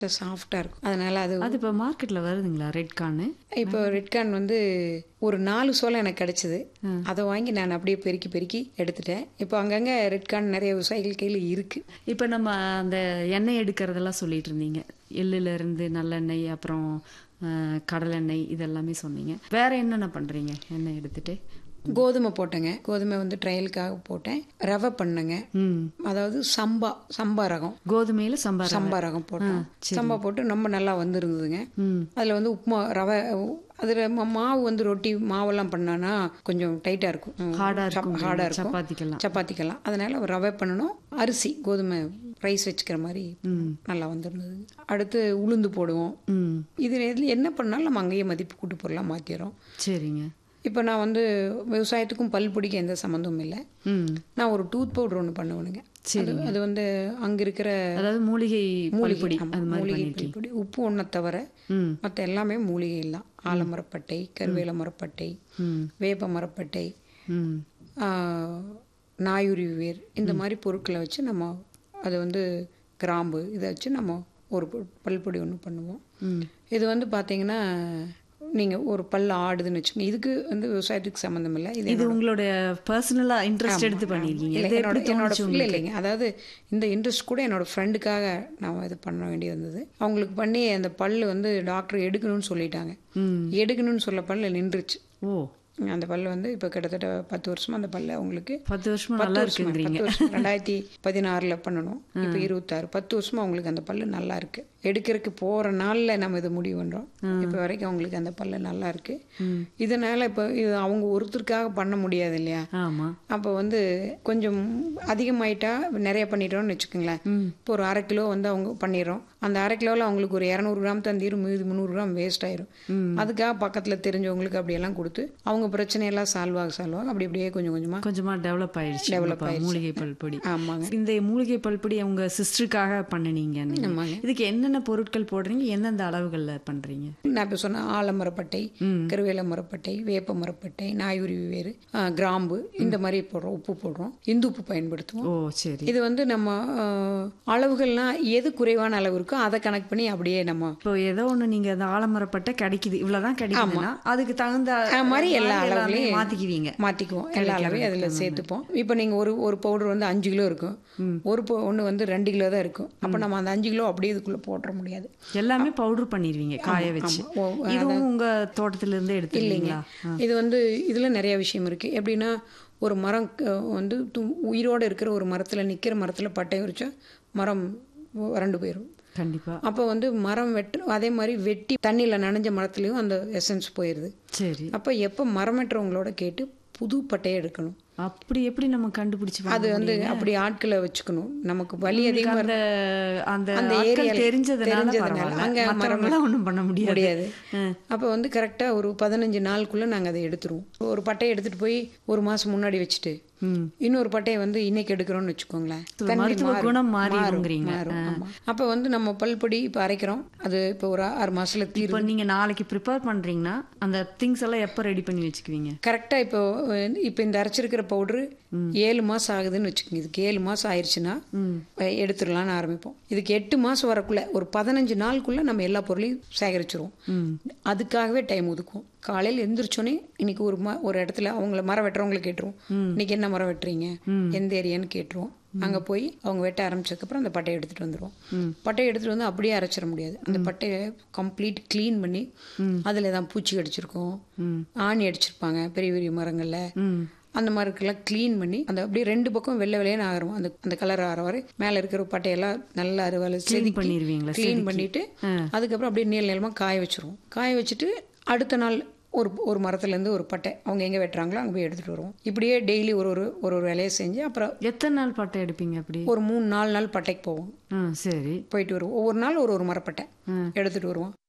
சாஃப்டாக இருக்கும் அதனால அது அது இப்போ மார்க்கெட்டில் வருதுங்களா ரெட் கார்னு இப்போ ரெட் கார்ன் வந்து ஒரு நாலு சோளம் எனக்கு கிடைச்சிது அதை வாங்கி நான் அப்படியே பெருக்கி பெருக்கி எடுத்துட்டேன் இப்போ அங்கங்கே ரெட் கார்ன் நிறைய விவசாயிகள் கையில் இருக்குது இப்போ நம்ம அந்த எண்ணெய் எடுக்கிறதெல்லாம் சொல்லிட்டு இருந்தீங்க எள்ளுல இருந்து நல்லெண்ணெய் அப்புறம் அஹ், கடலெண்ணெய் இதெல்லாமே சொன்னீங்க வேற என்னென்ன பண்றீங்க எண்ணெய் எடுத்துட்டு கோதுமை போட்டேங்க கோதுமை வந்து ட்ரையலுக்காக போட்டேன் ரவை பண்ணேங்க ம் அதாவது சம்பா சம்பா ரகம் கோதுமையில சம்பாரம் சம்பா ரகம் போட்டோம் சம்பா போட்டு ரொம்ப நல்லா வந்திருந்ததுங்க ம் அதில் வந்து உப்புமா ரவை அதில் மாவு வந்து ரொட்டி மாவெல்லாம் பண்ணானா கொஞ்சம் டைட்டாக இருக்கும் ஹார்டா இருக்கும் ஹார்டாக இருக்கும் சப்பாத்திக்கெல்லாம் சப்பாத்திக்கெல்லாம் அதனால ரவை பண்ணணும் அரிசி கோதுமை ரைஸ் வச்சுக்கிற மாதிரி ம் நல்லா வந்திருந்தது அடுத்து உளுந்து போடுவோம் ம் இது இதில் என்ன பண்ணாலும் நம்ம அங்கேயே மதிப்பு கூட்டு பொருளாக மாற்றிடுறோம் சரிங்க இப்போ நான் வந்து விவசாயத்துக்கும் பல் பிடிக்க எந்த சம்மந்தமும் இல்லை ம் நான் ஒரு டூத் பவுடர் ஒன்று பண்ணுவேனுங்க அது அது வந்து அங்கே இருக்கிற அதாவது மூலிகை பல்பொடி ஆமா, அது மாதிரி மூலிகை பண்ணிருக்கீங்க பல்பொடி உப்பு ஒன்றை தவிர ம் மற்ற எல்லாமே மூலிகை எல்லாம் ஆலமரப்பட்டை கருவேல மரப்பட்டை ம் வேப்ப மரப்பட்டை ம் ஆஹ், நாயுரி வேர் இந்த மாதிரி பொருட்களை வச்சு நம்ம அதை வந்து கிராம்பு இதை வச்சு நம்ம ஒரு பொ- பல்பொடி ஒன்று பண்ணுவோம் ம் இது வந்து பார்த்தீங்கன்னா நீங்கள் ஒரு பல் ஆடுதுன்னு வச்சுக்கோங்க இதுக்கு வந்து விவசாயத்துக்கு சம்மந்தம் இல்லை இது இது உங்களோட பர்சனலா இன்ட்ரெஸ்ட் எடுத்து பண்ணிருக்கீங்க இல்லை இது என்னோட எப்படி என்னோட தோணுச்சு இல்லை இல்லைங்க அதாவது இந்த இன்ட்ரெஸ்ட் கூட என்னோட ஃப்ரெண்டுக்காக நான் இது பண்ண வேண்டியது இருந்தது அவங்களுக்கு பண்ணி அந்த பல்லு வந்து டாக்டர் எடுக்கணும்னு சொல்லிட்டாங்க ம் எடுக்கணும்னு சொல்ல பல்லு நின்றுச்சு ஓ அந்த பல்லு வந்து இப்போ கிட்டத்தட்ட பத்து வருஷமா அந்த பல்லு அவங்களுக்கு பத்து வருஷமா பத்து நல்லா வருஷமா இருக்குங்கிறீங்க பத்து வருஷம் ரெண்டாயிரத்தி பதினாறுல பண்ணணும் இப்போ இருபத்தாறு பத்து வருஷமா அவங்களுக்கு அந்த பல்லு நல்லா இருக்கு எடுக்கிறதுக்கு போற நாள்ல நம்ம இதை முடிவு பண்றோம் இப்போ வரைக்கும் அவங்களுக்கு அந்த பல்லு நல்லா இருக்கு இதனால இப்போ இது அவங்க ஒருத்தருக்காக பண்ண முடியாது இல்லையா ஆமா அப்போ வந்து கொஞ்சம் அதிகமாயிட்டா நிறைய பண்ணிட்டோம்னு வச்சுக்கோங்களேன் இப்போ ஒரு அரை கிலோ வந்து அவங்க பண்ணிடுறோம் அந்த அரை கிலோவில் அவங்களுக்கு ஒரு இரநூறு கிராம் தந்திரும் மீது முந்நூறு கிராம் வேஸ்ட் ஆயிரும் அதுக்காக பக்கத்தில் தெரிஞ்சவங்களுக்கு அப்படியெல்லாம் கொடுத்து அவங்க பிரச்சனையெல்லாம் சால்வ் ஆக சால்வ் ஆக அப்படி அப்படியே கொஞ்சம் கொஞ்சமாக கொஞ்சமா டெவலப் ஆயிடுச்சு Develop உங்க மூலிகை பல்பொடி ஆமாங்க இந்த மூலிகை பல்பொடி உங்க சிஸ்டருக்காக பண்ணினீங்க நீங்க. ஆமாங்க. இதுக்கு என்னென்ன பொருட்கள் போடுறீங்க எந்தெந்த அளவுகள்ல பண்றீங்க நான் இப்போ சொன்ன ஆலமரப்பட்டை கருவேல மரப்பட்டை வேப்ப மரப்பட்டை நாயுருவி வேறு ஆ, கிராம்பு இந்த மாதிரி போடுறோம் உப்பு போடுறோம் இந்து உப்பு பயன்படுத்துவோம் ஓ சரி இது வந்து நம்ம ஆ, அளவுகள்லாம் எது குறைவான அளவு இருக்கோ அதை கணக்கு பண்ணி அப்படியே நம்ம இப்போ ஏதோ ஒண்ணு நீங்க அந்த ஆலமரப்பட்ட கிடைக்குது இவ்வளவுதான் கிடைக்குதுன்னா அதுக்கு தகுந்த அது மாதிரி எல்லா எல்லாமே அளவுலையும் மாத்திக்குவீங்க மாற்றிக்குவோம் எல்லா அளவையும் அதில் சேர்த்துப்போம் இப்போ நீங்கள் ஒரு ஒரு பவுடர் வந்து அஞ்சு கிலோ இருக்கும் ஒரு ஒன்று வந்து ரெண்டு கிலோ தான் இருக்கும் அப்போ நம்ம அந்த அஞ்சு கிலோ அப்படியே இதுக்குள்ளே போட்டுற முடியாது எல்லாமே பவுடர் பண்ணிடுவீங்க காய வச்சு ஓ, இதுவும் உங்க தோட்டத்துல இருந்து எடுத்துருவீங்களா இது வந்து இதில் நிறைய விஷயம் இருக்குது எப்படின்னா ஒரு மரம் க- வந்து து- உயிரோடு இருக்கிற ஒரு மரத்தில் நிற்கிற மரத்தில் பட்டை உரிச்சா மரம் வறண்டு போயிடும் கண்டிப்பா அப்போ வந்து மரம் வெட்டு அதே மாதிரி வெட்டி தண்ணியில் நனைஞ்ச மரத்துலேயும் அந்த எசன்ஸ் போயிடுது சரி அப்போ எப்போ மரம் வெட்டுறவங்களோட கேட்டு புது பட்டையை எடுக்கணும் அப்படி எப்படி நம்ம கண்டுபிடிச்சு அது வந்து அப்படி ஆட்களை வச்சுக்கணும் நமக்கு வலி அதிகமாக அந்த அந்த அந்த ஆட்கள் ஏரியால தெரிஞ்சதுனால தெரிஞ்சதுனால பரவாயில்ல. அங்க மரம் மத்தவங்கலாம் ஒண்ணும் பண்ண முடியாது முடியாது அப்போ வந்து கரெக்டாக ஒரு பதினஞ்சு நாளுக்குள்ளே நாங்கள் அதை எடுத்துருவோம் ஒரு பட்டையை எடுத்துகிட்டு போய் ஒரு மாதம் முன்னாடி வச்சுட்டு ம். இன்னொரு பட்டையை வந்து இன்னைக்கு எடுக்கிறோம்னு வச்சுக்கோங்களேன் தன்மை மருத்துவ மாறும். குணம் மாறும், மாறிடுங்கிறீங்க. மாறும், ஆமா. அப்போ வந்து நம்ம பல்பொடி இப்போ அரைக்கிறோம் அது இப்போ ஒரு ஆறு மாசத்துல தீரும் இப்போ நீங்க நாளைக்கு ப்ரிப்பேர் பண்றீங்கன்னா அந்த திங்ஸ் எல்லாம் எப்போ ரெடி பண்ணி வச்சுக்குவீங்க கரெக்டாக இப்போ அஹ், இப்போ இந்த அரைச்சிருக்கிற பவுட்ரு ஏழு மாதம் ஆகுதுன்னு வச்சுக்கோங்க இதுக்கு ஏழு மாதம் ஆயிடுச்சுன்னா அஹ், எடுத்துடலாம்னு ஆரம்பிப்போம் இதுக்கு எட்டு மாதம் வரக்குள்ள ஒரு பதினஞ்சு நாளுக்குள்ள நம்ம எல்லா பொருளையும் சேகரிச்சிருவோம் அதுக்காகவே டைம் ஒதுக்குவோம் காலையில் எந்திரிச்சோன்னே இன்னைக்கு ஒரு ம ஒரு இடத்துல அவங்கள மரம் வெட்டுறவங்களை கேட்டுருவோம் இன்னைக்கு என்ன மரம் வெட்டுறீங்க எந்த ஏரியான்னு கேட்டுருவோம் அங்கே போய் அவங்க வெட்ட ஆரம்பிச்சதுக்கப்புறம் அந்த பட்டையை எடுத்துகிட்டு வந்துடுவோம் பட்டையை எடுத்துகிட்டு வந்து அப்படியே அரைச்சிட முடியாது அந்த பட்டையை கம்ப்ளீட் க்ளீன் பண்ணி அதில் தான் பூச்சி அடிச்சிருக்கோம் ஆணி அடிச்சிருப்பாங்க பெரிய பெரிய மரங்களில் அந்த மாதிரிக்கெல்லாம் க்ளீன் பண்ணி அந்த அப்படியே ரெண்டு பக்கம் வெள்ளை வெள்ளையன்னு ஆகிறோம் அந்த அந்த கலர் ஆகிற வரை மேலே இருக்கிற பட்டையெல்லாம் நல்லா அறுவலை செதுக்கி பண்ணிருவீங்களா? க்ளீன் பண்ணிட்டு அதுக்கப்புறம் அப்படியே நீள நீளமாக காய வச்சிருவோம் காய வச்சுட்டு அடுத்த நாள் ஒரு ஒரு மரத்துலேருந்து ஒரு பட்டை அவங்க எங்கே வெட்டுறாங்களோ அங்கே போய் எடுத்துகிட்டு வருவோம் இப்படியே டெய்லி ஒரு ஒரு ஒரு ஒரு வேலையை செஞ்சு அப்புறம் எத்தனை நாள் பட்டை எடுப்பீங்க அப்படி ஒரு மூணு நாலு நாள் பட்டைக்கு போவோம் ஆ சரி போயிட்டு வருவோம் ஒவ்வொரு நாள் ஒரு ஒரு மரப்பட்டை எடுத்துகிட்டு வருவோம்